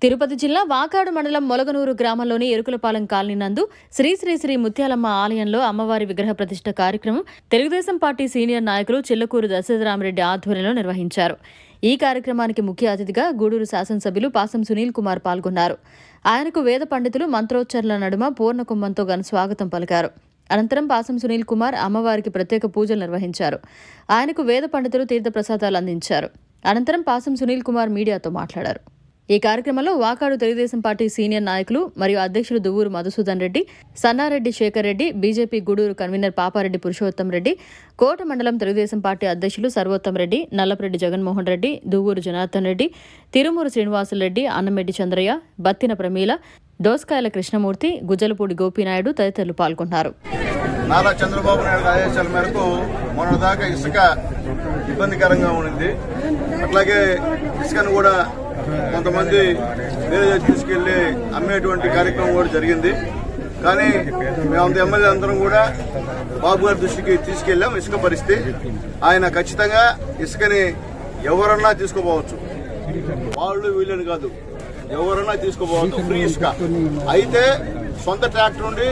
తిరుపతి జిల్లా వాకాడు మండలం మొలగనూరు గ్రామంలోని ఎరుకులపాలెం కాలనీ నందు శ్రీ శ్రీ శ్రీ ముత్యాలమ్మ ఆలయంలో అమ్మవారి విగ్రహ ప్రతిష్ఠ కార్యక్రమం తెలుగుదేశం పార్టీ సీనియర్ నాయకులు చిల్లకూరు దశరథరామరెడ్డి ఆధ్వర్యంలో నిర్వహించారు ఈ కార్యక్రమానికి ముఖ్య అతిథిగా గూడూరు శాసనసభ్యులు పాసం సునీల్ కుమార్ పాల్గొన్నారు ఆయనకు వేద పండితులు మంత్రోచ్చరణల నడుమ పూర్ణ కుంభంతో ఘన స్వాగతం పలికారు అనంతరం పాసం సునీల్ కుమార్ అమ్మవారికి ప్రత్యేక పూజలు నిర్వహించారు ఆయనకు వేద పండితులు తీర్థప్రసాదాలు అందించారు అనంతరం పాసం సునీల్ కుమార్ మీడియాతో మాట్లాడారు ఈ కార్యక్రమంలో వాకాడు తెలుగుదేశం పార్టీ సీనియర్ నాయకులు మరియు అధ్యక్షులు దువ్వూరు మధుసూదన్ రెడ్డి సన్నారెడ్డి శేఖర్ రెడ్డి బీజేపీ గూడూరు కన్వీనర్ పాపారెడ్డి పురుషోత్తం రెడ్డి కోట మండలం తెలుగుదేశం పార్టీ అధ్యక్షులు సర్వోత్తం రెడ్డి నల్లపరెడ్డి జగన్మోహన్ రెడ్డి దువ్వూరు జనార్దన్ రెడ్డి తిరుమూరు శ్రీనివాసులరెడ్డి అన్నమెడ్డి చంద్రయ్య బత్తిన ప్రమీల దోసకాయల కృష్ణమూర్తి గుజ్జలపూడి గోపీనాయుడు తదితరులు పాల్గొన్నారు నారా చంద్రబాబు నాయుడు ఆదేశాల మేరకు మొన్నటిదాకా ఇసుక ఇబ్బందికరంగా ఉండింది అట్లాగే ఇసుకను కూడా కొంతమంది వేరే దగ్గరికి తీసుకెళ్లి అమ్మేటువంటి కార్యక్రమం కూడా జరిగింది కానీ మేమంత ఎమ్మెల్యే అందరం కూడా బాబు గారి దృష్టికి తీసుకెళ్లాం ఇసుక పరిస్థితి ఆయన ఖచ్చితంగా ఇసుకని ఎవరన్నా తీసుకోపోవచ్చు వాళ్ళు వీళ్ళని కాదు ఎవరన్నా తీసుకోపోవచ్చు ఫ్రీ ఇసుక అయితే సొంత ట్రాక్టర్ నుండి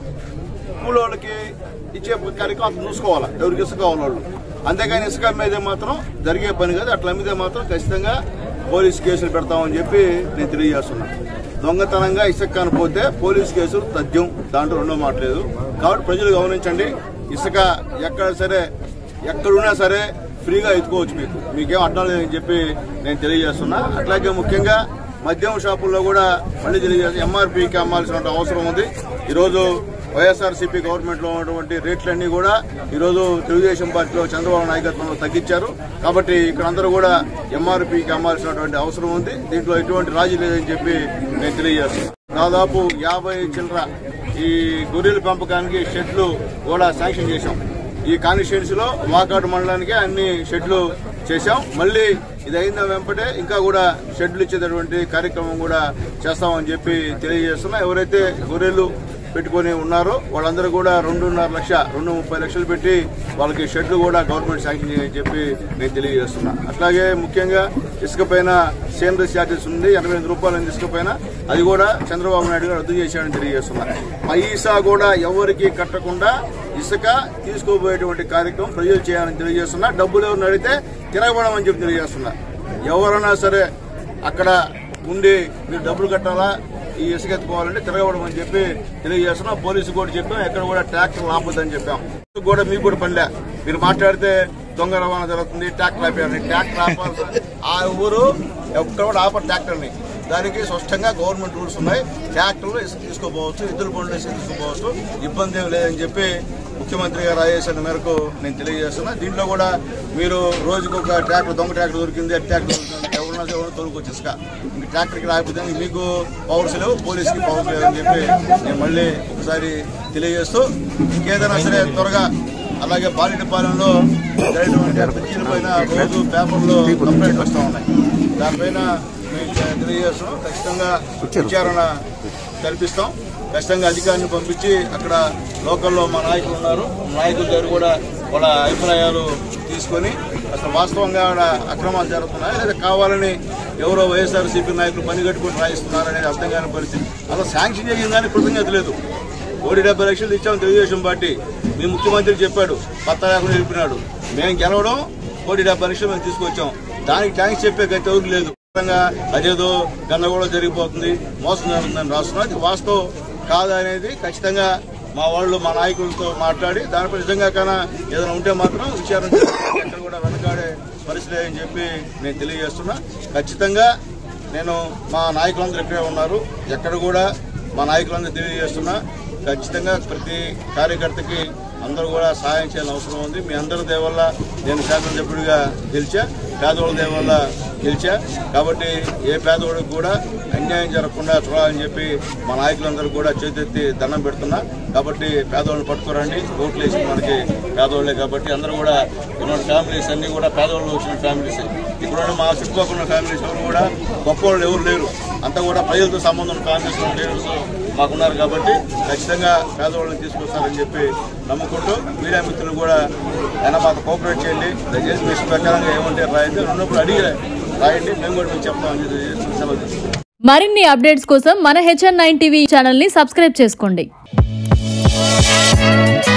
కూలోళ్ళకి ఇచ్చే కార్యక్రమం అంత చూసుకోవాలి ఎవరికి ఇసుక కావాలి వాళ్ళు అంతేగాని ఇసుక అమ్మేదే మాత్రం జరిగే పని కాదు అట్లా అమ్మితే మాత్రం ఖచ్చితంగా పోలీస్ కేసులు పెడతామని చెప్పి నేను తెలియజేస్తున్నా దొంగతనంగా ఇసుక కానిపోతే పోలీస్ కేసులు తథ్యం దాంట్లో రెండో మాట లేదు కాబట్టి ప్రజలు గమనించండి ఇసుక ఎక్కడ సరే ఎక్కడున్నా సరే ఫ్రీగా ఎత్తుకోవచ్చు మీకు మీకేం అడ్డం లేదని చెప్పి నేను తెలియజేస్తున్నా అట్లాగే ముఖ్యంగా మద్యం షాపుల్లో కూడా మళ్ళీ తెలియజేసి ఎంఆర్పీకి అమ్మాల్సిన అవసరం ఉంది ఈరోజు వైఎస్ఆర్సీపీ గవర్నమెంట్ లో ఉన్నటువంటి రేట్లన్నీ కూడా ఈరోజు తెలుగుదేశం పార్టీలో చంద్రబాబు నాయకత్వంలో తగ్గించారు కాబట్టి ఇక్కడ అందరూ కూడా ఎంఆర్పీకి అమ్మాల్సినటువంటి అవసరం ఉంది దీంట్లో ఎటువంటి రాజీ లేదని చెప్పి నేను తెలియజేస్తున్నాను దాదాపు యాభై చిల్లర ఈ గొర్రెల పెంపకానికి షెడ్లు కూడా శాంక్షన్ చేశాం ఈ కాన్స్టిట్యున్సీ లో వాకాడు మండలానికి అన్ని షెడ్లు చేశాం మళ్ళీ ఇది అయిన వెంపటే ఇంకా కూడా షెడ్లు ఇచ్చేటటువంటి కార్యక్రమం కూడా చేస్తామని చెప్పి తెలియజేస్తున్నా ఎవరైతే గొర్రెలు పెట్టుకొని ఉన్నారో వాళ్ళందరూ కూడా రెండున్నర లక్ష రెండు ముప్పై లక్షలు పెట్టి వాళ్ళకి షెడ్లు కూడా గవర్నమెంట్ శాంక్షన్ చేయని చెప్పి నేను తెలియజేస్తున్నా అట్లాగే ముఖ్యంగా ఇసుక పైన సేంద్ర ఛార్జెస్ ఉంది ఎనభై ఎనిమిది రూపాయల ఇసుక పైన అది కూడా చంద్రబాబు నాయుడు గారు రద్దు చేశాడని తెలియజేస్తున్నా పైసా కూడా ఎవరికి కట్టకుండా ఇసుక తీసుకోబోయేటువంటి కార్యక్రమం ప్రజలు చేయాలని తెలియజేస్తున్నా డబ్బులు ఎవరిని అడిగితే తిరగబడమని చెప్పి తెలియజేస్తున్నా ఎవరైనా సరే అక్కడ ఉండి మీరు డబ్బులు కట్టాలా ఈ ఇసుక ఎత్తుకోవాలంటే తిరగబడమని చెప్పి తెలియజేస్తున్నా పోలీసు కూడా చెప్పాం ఎక్కడ కూడా ట్రాక్టర్ ఆపొద్దని చెప్పాం ఇది కూడా మీకు కూడా పనిలే మీరు మాట్లాడితే దొంగ రవాణా జరుగుతుంది ట్రాక్టర్ ఆపారని ట్రాక్టర్ ఆపాల్సి ఆ ఊరు ఎక్కడ కూడా ఆపరు ట్రాక్టర్ని దానికి స్పష్టంగా గవర్నమెంట్ రూల్స్ ఉన్నాయి ట్రాక్టర్లు ఇసుక తీసుకోపోవచ్చు ఇద్దరు బండ్లు ఇసుక తీసుకోపోవచ్చు ఇబ్బంది ఏం లేదని చెప్పి ముఖ్యమంత్రి గారు ఆదేశాల మేరకు నేను తెలియజేస్తున్నా దీంట్లో కూడా మీరు రోజుకు ఒక ట్రాక్టర్ దొంగ ట్రాక్టర్ దొరికింది ఆ ట్రాక్టర్ దొరికింది ఎవరన్నా ఎవరు తోలుకోవచ్చు ఇసుక ఇంక ట్రాక్టర్కి రాకపోతే మీకు పవర్స్ లేవు పోలీస్కి పవర్స్ లేవు అని చెప్పి నేను మళ్ళీ ఒకసారి తెలియజేస్తూ ఇంకేదైనా సరే త్వరగా అలాగే బాలిటపాలెంలో జరిగినటువంటి బ్రిడ్జీల పైన రోజు పేపర్లో కంప్లైంట్ వస్తూ ఉన్నాయి దానిపైన మేము తెలియజేస్తున్నాం ఖచ్చితంగా విచారణ కల్పిస్తాం ఖచ్చితంగా అధికారిని పంపించి అక్కడ లోకల్లో మా నాయకులు ఉన్నారు నాయకుల దగ్గర కూడా వాళ్ళ అభిప్రాయాలు తీసుకొని అసలు వాస్తవంగా ఆడ అక్రమాలు జరుగుతున్నాయి లేదా కావాలని ఎవరో వైఎస్ఆర్సీపీ నాయకులు పని కట్టుకుని రాయిస్తున్నారు అనేది అర్థం కాని పరిస్థితి అసలు శాంక్షన్ చేసిందని కృతజ్ఞత లేదు కోటి డెబ్బై లక్షలు ఇచ్చాం తెలుగుదేశం పార్టీ మీ ముఖ్యమంత్రి చెప్పాడు పత్త లేకుండా నిలిపినాడు మేము గెలవడం కోటి డెబ్బై లక్షలు మేము తీసుకొచ్చాం దానికి థ్యాంక్స్ చెప్పే గతి ఎవరికి లేదు ఖచ్చితంగా అదేదో గందరగోళం జరిగిపోతుంది మోసం జరుగుతుందని రాస్తున్నాం అది వాస్తవం కాదనేది ఖచ్చితంగా మా వాళ్ళు మా నాయకులతో మాట్లాడి దానిపై నిజంగా కన్నా ఏదైనా ఉంటే మాత్రం విచారణ చేసి ఎక్కడ కూడా వెనకాడే పరిస్థితి అని చెప్పి నేను తెలియజేస్తున్నా ఖచ్చితంగా నేను మా నాయకులందరూ ఇక్కడే ఉన్నారు ఎక్కడ కూడా మా నాయకులందరూ తెలియజేస్తున్నా ఖచ్చితంగా ప్రతి కార్యకర్తకి అందరూ కూడా సహాయం చేయాల్సిన అవసరం ఉంది మీ అందరి దేవల్ల నేను శాసనసభ్యుడిగా గెలిచా పేదవాళ్ళ దేవల్ల గెలిచా కాబట్టి ఏ పేదవాడికి కూడా అన్యాయం జరగకుండా చూడాలని చెప్పి మా నాయకులందరూ కూడా చేతెత్తి దండం పెడుతున్నా కాబట్టి పేదవాళ్ళని పట్టుకోరండి ఓట్లు వేసి మనకి పేదవాళ్ళే కాబట్టి అందరూ కూడా ఉన్న ఫ్యామిలీస్ అన్ని కూడా పేదవాళ్ళు వచ్చిన ఫ్యామిలీస్ ఇక్కడ ఉన్న మా చుట్టుపక్కల ఉన్న ఫ్యామిలీస్ ఎవరు కూడా గొప్ప వాళ్ళు ఎవరు లేరు అంతా కూడా ప్రజలతో సంబంధం ఉన్న ఫ్యామిలీస్ లీడర్స్ మాకున్నారు కాబట్టి ఖచ్చితంగా పేదవాళ్ళని తీసుకొస్తారని చెప్పి నమ్ముకుంటూ మీడియా మిత్రులు కూడా అయినా మాకు కోఆపరేట్ చేయండి దయచేసి మీ ఇష్ట ప్రకారంగా ఏమంటే రాయండి ఉన్నప్పుడు అడిగి రాయండి మేము కూడా మీకు చెప్తామని చెప్పి సెలవు తీసుకుంటాం మరిన్ని అప్డేట్స్ కోసం మన హెచ్ఎన్ నైన్ టీవీ ఛానల్ని సబ్స్క్రైబ్ చేసుకోండి